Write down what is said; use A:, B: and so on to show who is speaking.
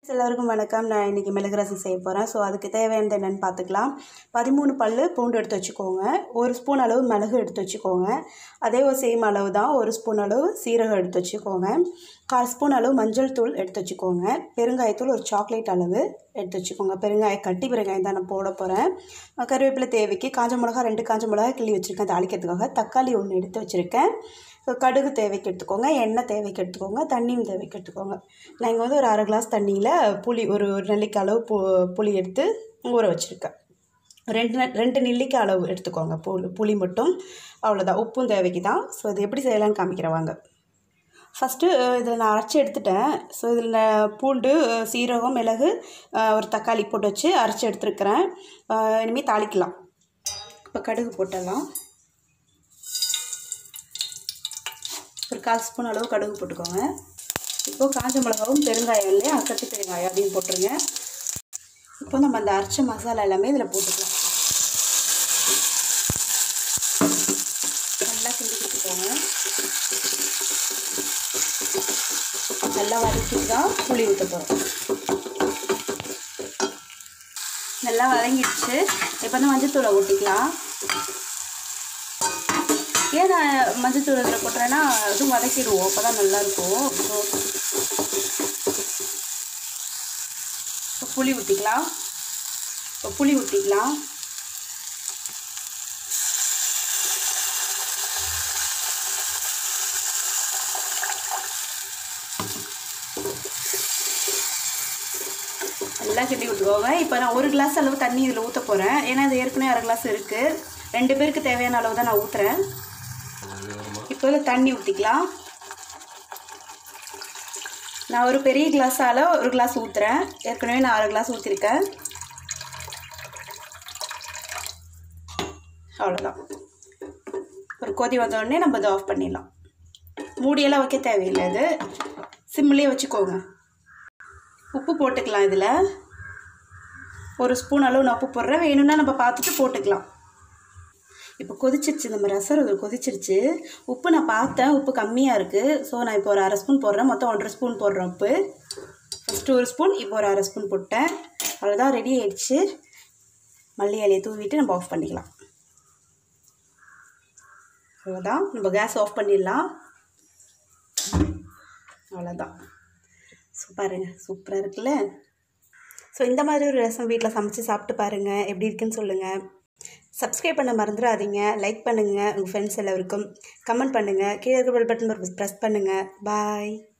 A: எல்லாருக்கும் வணக்கம் நான் இன்றைக்கி மிளகு ரசம் செய்ய போகிறேன் ஸோ அதுக்கு தேவையானது என்னென்னு பார்த்துக்கலாம் பதிமூணு பல் பூண்டு எடுத்து வச்சுக்கோங்க ஒரு ஸ்பூன் அளவு மிளகு எடுத்து வச்சுக்கோங்க அதே ஒரு சேம் அளவு தான் ஒரு ஸ்பூன் அளவு சீரகம் எடுத்து வச்சுக்கோங்க கால் ஸ்பூன் அளவு மஞ்சள் தூள் எடுத்து வச்சுக்கோங்க பெருங்காயத்தூள் ஒரு சாக்லேட் அளவு எடுத்து வச்சுக்கோங்க பெருங்காய கட்டி பெருங்காயம் தான் நான் போட போகிறேன் கருவேப்பிலை தேவைக்கு காஞ்ச மிளகா ரெண்டு காஞ்ச மிளகா கிள்ளி வச்சுருக்கேன் தாளிக்கிறதுக்காக தக்காளி ஒன்று எடுத்து வச்சுருக்கேன் ஸோ கடுகு தேவைக்கு எடுத்துக்கோங்க எண்ணெய் தேவைக்கு எடுத்துக்கோங்க தண்ணியும் தேவைக்கு எடுத்துக்கோங்க நான் இங்கே வந்து ஒரு அரை கிளாஸ் தண்ணியில் புளி ஒரு ஒரு நெல்லிக்காய் அளவு பு புளி எடுத்து ஊற வச்சுருக்கேன் ரெண்டு நெ- ரெண்டு நெல்லிக்காய் அளவு எடுத்துக்கோங்க புளி புளி மட்டும் அவ்வளோதான் உப்பும் தேவைக்கு தான் ஸோ இது எப்படி செய்யலாம்னு காமிக்கிறேன் வாங்க ஃபஸ்ட்டு இதில் நான் அரைச்சி எடுத்துட்டேன் ஸோ இதில் நான் பூண்டு அஹ், சீரகம் மிளகு அஹ், ஒரு தக்காளி போட்டு வச்சு அரைச்சி எடுத்துருக்கிறேன் அஹ், இனிமேல் தாளிக்கலாம் இப்போ கடுகு போட்டுடலாம் ஒரு கால் ஸ்பூன் அளவு கடுகு போட்டுக்கோங்க இப்போது காஞ்ச மிளகாவும் பெருங்காயம் இல்லையா கட்டி பெருங்காயம் அதையும் போட்டுருங்க இப்போ நம்ம அந்த அரைச்ச மசாலா எல்லாமே இதில் போட்டுக்கலாம் நல்லா கிண்டி கொடுத்துக்கோங்க நல்லா வதக்கிட்டு தான் புளி ஊற்ற போகிறோம் நல்லா வதங்கிடுச்சு இப்போ வந்து மஞ்சத்தூளை ஊற்றிக்கலாம் ஏன் நான் மஞ்சத்தூள் இதில் போட்டுறேன்னா அதுவும் வதக்கிடுவோம் அப்போ தான் நல்லாயிருக்கும் ஸோ இப்போ புளி ஊற்றிக்கலாம் இப்போ புளி ஊற்றிக்கலாம் நல்லா கிண்டி விட்டுக்கோங்க இப்போ நான் ஒரு கிளாஸ் அளவு தண்ணி இதில் ஊற்ற போகிறேன் ஏன்னா இது ஏற்கனவே அரை கிளாஸ் இருக்குது ரெண்டு பேருக்கு தேவையான அளவு தான் நான் ஊற்றுறேன் இப்போ இதில் தண்ணி ஊற்றிக்கலாம் நான் ஒரு பெரிய கிளாஸால் ஒரு கிளாஸ் ஊற்றுறேன் ஏற்கனவே நான் அரை கிளாஸ் ஊற்றிருக்கேன் அவ்வளோதான் ஒரு கொதி வந்த உடனே நம்ம இதை ஆஃப் பண்ணிடலாம் மூடியெல்லாம் வைக்க தேவையில்லை இது சிம்லேயே வச்சுக்கோங்க உப்பு போட்டுக்கலாம் இதில் ஒரு ஸ்பூன் அளவு நான் உப்பு போடுறேன் வேணும்னா நம்ம பார்த்துட்டு போட்டுக்கலாம் இப்போ கொதிச்சிருச்சு நம்ம ரசம் இது கொதிச்சிருச்சு உப்பு நான் பார்த்தேன் உப்பு கம்மியாக இருக்குது ஸோ நான் இப்போ ஒரு அரை ஸ்பூன் போடுறேன் மொத்தம் ஒன்றரை ஸ்பூன் போடுறேன் உப்பு ஃபஸ்ட்டு ஒரு ஸ்பூன் இப்போ ஒரு அரை ஸ்பூன் போட்டேன் அவ்வளோதான் ரெடி ஆயிடுச்சு மல்லி இலையை தூவிட்டு நம்ம ஆஃப் பண்ணிக்கலாம் அவ்வளோதான் நம்ம கேஸ் ஆஃப் பண்ணிடலாம் அவ்வளோதான் ஸோ பாருங்க சூப்பராக இருக்குல்ல ஸோ இந்த மாதிரி ஒரு ரசம் வீட்டில் சமைச்சு சாப்பிட்டு பாருங்கள் எப்படி இருக்குன்னு சொல்லுங்கள் சப்ஸ்கிரைப் பண்ண மறந்துடாதீங்க லைக் பண்ணுங்கள் உங்கள் ஃப்ரெண்ட்ஸ் எல்லாருக்கும் கமெண்ட் பண்ணுங்கள் கீழே இருக்க பெல் பட்டன் ப்ரெஸ் பண்ணுங்கள் பாய்